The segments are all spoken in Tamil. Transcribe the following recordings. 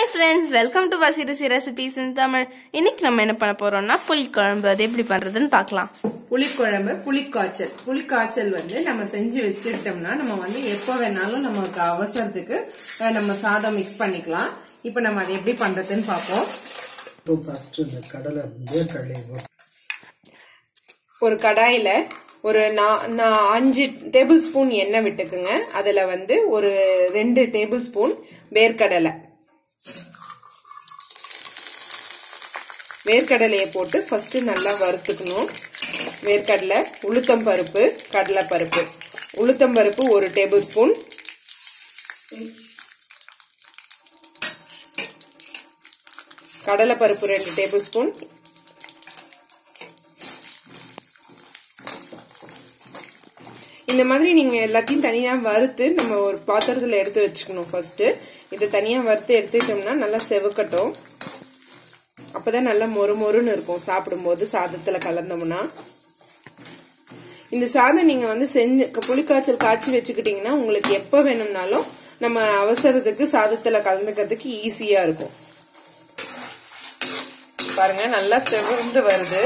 ஃப்ரெண்ட்ஸ் வெல்கம் டு பசிரிசி ரெசிபிஸ் இன் தமிழ் இன்னைக்கு நம்ம என்ன பண்ண போறோம்னா புளிக்குழம்பு அது எப்படி பண்றதுன்னு பார்க்கலாம் புளிக்குழம்பு புளிக்காய்ச்சல் புளிக்காய்ச்சல் வந்து நம்ம செஞ்சு வச்சுக்கிட்டோம்னா நம்ம வந்து எப்போ வேணாலும் நமக்கு அவசரத்துக்கு அஹ், நம்ம சாதம் மிக்ஸ் பண்ணிக்கலாம் இப்போ நம்ம அதை எப்படி பண்றதுன்னு பார்ப்போம் இப்போ ஃபர்ஸ்ட் இந்த கடலை வேர்க்கடலையை போட்டு ஒரு கடாயில ஒரு நா- நா- அஞ்சு டேபிள் ஸ்பூன் எண்ணெய் விட்டுக்குங்க அதுல வந்து ஒரு ரெண்டு டேபிள் ஸ்பூன் வேர்க்கடலை வேர்க்கடலையை போட்டு ஃபர்ஸ்ட் நல்லா வறுத்துக்கணும் வேர்க்கடலை உளுத்தம் பருப்பு கடலை பருப்பு உளுத்தம் பருப்பு ஒரு டேபிள் ஸ்பூன் கடலை பருப்பு ரெண்டு டேபிள் ஸ்பூன் இந்த மாதிரி நீங்க எல்லாத்தையும் தனியா வறுத்து நம்ம ஒரு பாத்திரத்துல எடுத்து வச்சுக்கணும் ஃபர்ஸ்ட் இதை தனியா வறுத்து எடுத்துட்டோம்னா நல்லா செவக்கட்டும் அப்பதான் நல்லா மொறு மொறுன்னு இருக்கும் சாப்பிடும்போது சாதத்துல கலந்தோம்னா இந்த சாதம் நீங்க வந்து செஞ்சு புளிக்காய்ச்சல் காய்ச்சி வச்சுக்கிட்டீங்கன்னா உங்களுக்கு எப்ப வேணும்னாலும் நம்ம அவசரத்துக்கு சாதத்துல கலந்துக்கிறதுக்கு ஈஸியா இருக்கும் பாருங்க நல்லா செவந்து வருது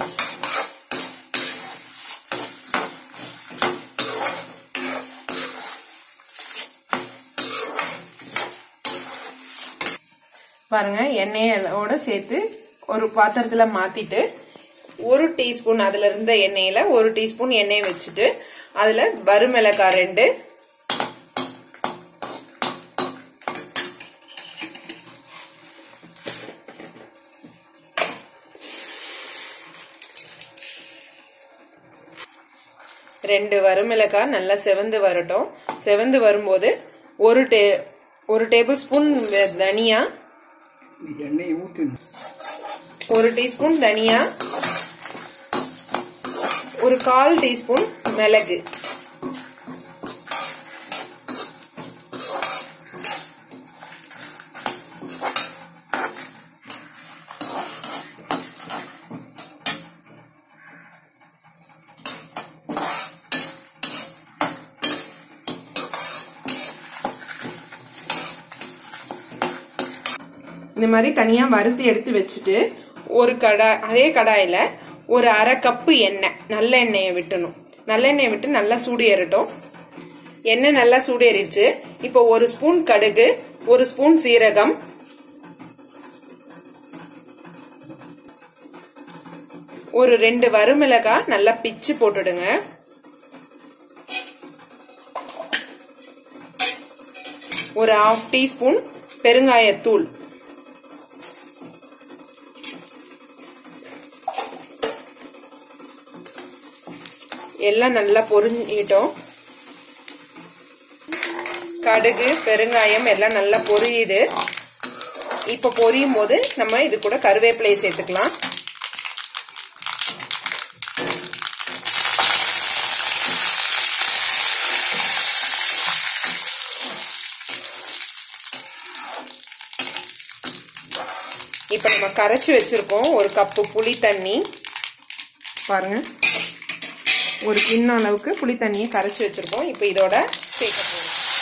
பாருங்க எண்ணெயோட சேர்த்து ஒரு பாத்திரத்துல மாத்திட்டு ஒரு டீஸ்பூன் அதுல இருந்த எண்ணெயில ஒரு டீஸ்பூன் எண்ணெய் வச்சுட்டு அதுல வறுமிளகாய் ரெண்டு ரெண்டு வறுமிளகாய் நல்லா செவந்து வரட்டும் செவந்து வரும்போது ஒரு டே ஒரு டேபிள் ஸ்பூன் தனியா எண்ணெயை ஊற்றணும் ஒரு டீஸ்பூன் தனியா ஒரு கால் டீஸ்பூன் மிளகு இந்த மாதிரி தனியா வறுத்து எடுத்து வச்சுட்டு ஒரு கடாய் அதே கடாயில ஒரு அரை கப்பு எண்ணெய் நல்ல எண்ணெயை விட்டணும் நல்லெண்ணெயை விட்டு நல்லா சூடு ஏறட்டும் எண்ணெய் நல்லா சூடு ஏறிடுச்சு இப்போ ஒரு ஸ்பூன் கடுகு ஒரு ஸ்பூன் சீரகம் ஒரு ரெண்டு வறுமிளகாய் நல்லா பிச்சு போட்டுடுங்க ஒரு ஹாஃப் டீஸ்பூன் பெருங்காயத்தூள் எல்லாம் நல்லா பொரிஞ்சிட்டோம் கடுகு பெருங்காயம் எல்லாம் நல்லா பொரியுது இப்ப பொரியும் போது நம்ம இது கூட கருவேப்பிலையை சேர்த்துக்கலாம் இப்ப நம்ம கரைச்சு வச்சிருக்கோம் ஒரு கப்பு புளி தண்ணி பாருங்க ஒரு கிண்ண அளவுக்கு புளி தண்ணியை கரைச்சி வச்சிருக்கோம் இப்போ இதோட சேர்க்க போறோம்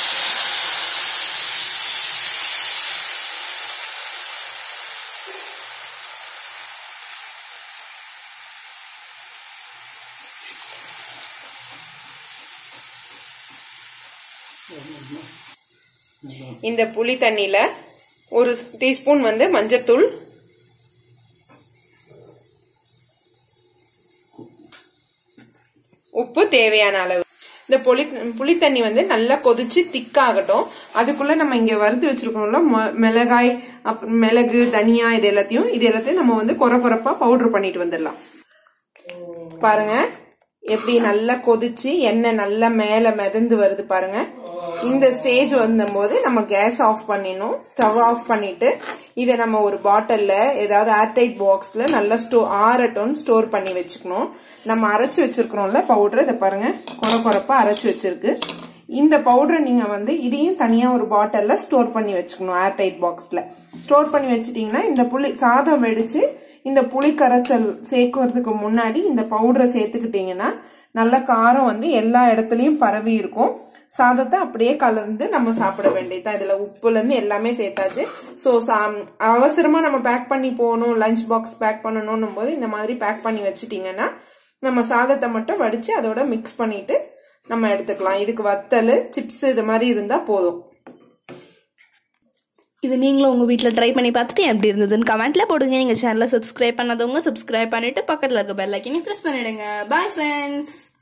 இந்த புளி தண்ணியில ஒரு டீஸ்பூன் வந்து மஞ்சத்தூள் உப்பு தேவையான அளவு இந்த புளி புளித்தண்ணி வந்து நல்லா கொதிச்சு திக்காகட்டும் அதுக்குள்ள நம்ம இங்க வறுத்து வச்சிருக்கோம்ல மொ- மிளகாய் அப்புறம் மிளகு தனியா இது எல்லாத்தையும் இது எல்லாத்தையும் நம்ம வந்து குறை குறைப்பா பவுடர் பண்ணிட்டு வந்துடலாம் பாருங்க எப்படி நல்லா கொதிச்சு எண்ணெய் நல்லா மேல மிதந்து வருது பாருங்க இந்த ஸ்டேஜ் வந்தபோது நம்ம கேஸ் ஆஃப் பண்ணிடணும் ஸ்டவ் ஆஃப் பண்ணிட்டு இதை நம்ம ஒரு பாட்டில்ல ஏதாவது ஏர்டைட் பாக்ஸ்ல நல்லா ஸ்டோ ஆறட்டும் ஸ்டோர் பண்ணி வச்சுக்கணும் நம்ம அரைச்சு வச்சிருக்கிறோம்ல பவுடர் இதை பாருங்க குறை குறைப்பா அரைச்சு வச்சிருக்கு இந்த பவுடரை நீங்க வந்து இதையும் தனியா ஒரு பாட்டில்ல ஸ்டோர் பண்ணி வச்சுக்கணும் ஏர்டைட் பாக்ஸ்ல ஸ்டோர் பண்ணி வச்சிட்டீங்கன்னா இந்த புளி சாதம் வெடிச்சு இந்த புளி கரைச்சல் சேர்க்கறதுக்கு முன்னாடி இந்த பவுடரை சேர்த்துக்கிட்டீங்கன்னா நல்ல காரம் வந்து எல்லா இடத்துலயும் பரவி இருக்கும் சாதத்தை அப்படியே கலந்து நம்ம சாப்பிட வேண்டியதுதான் இதுல உப்புல இருந்து எல்லாமே சேர்த்தாச்சு ஸோ அவசரமா நம்ம பேக் பண்ணி போகணும் லஞ்ச் பாக்ஸ் பேக் பண்ணணும் போது இந்த மாதிரி பேக் பண்ணி வச்சிட்டீங்கன்னா நம்ம சாதத்தை மட்டும் வடிச்சு அதோட மிக்ஸ் பண்ணிட்டு நம்ம எடுத்துக்கலாம் இதுக்கு வத்தல் சிப்ஸ் இது மாதிரி இருந்தா போதும் இது நீங்களும் உங்கள் வீட்டில் ட்ரை பண்ணி பார்த்துட்டு எப்படி இருந்ததுன்னு கமெண்ட்டில் போடுங்க எங்கள் சேனலை சப்ஸ்கிரைப் பண்ணாதவங்க சப்ஸ்கிரைப் பண்ணிவிட்டு பக்கத்தில் இருக்க பெல் ஐக்கனையும் ப்ரெஸ் பண்ணிவிடுங்க பாய் ஃப்ரெண்ட்ஸ்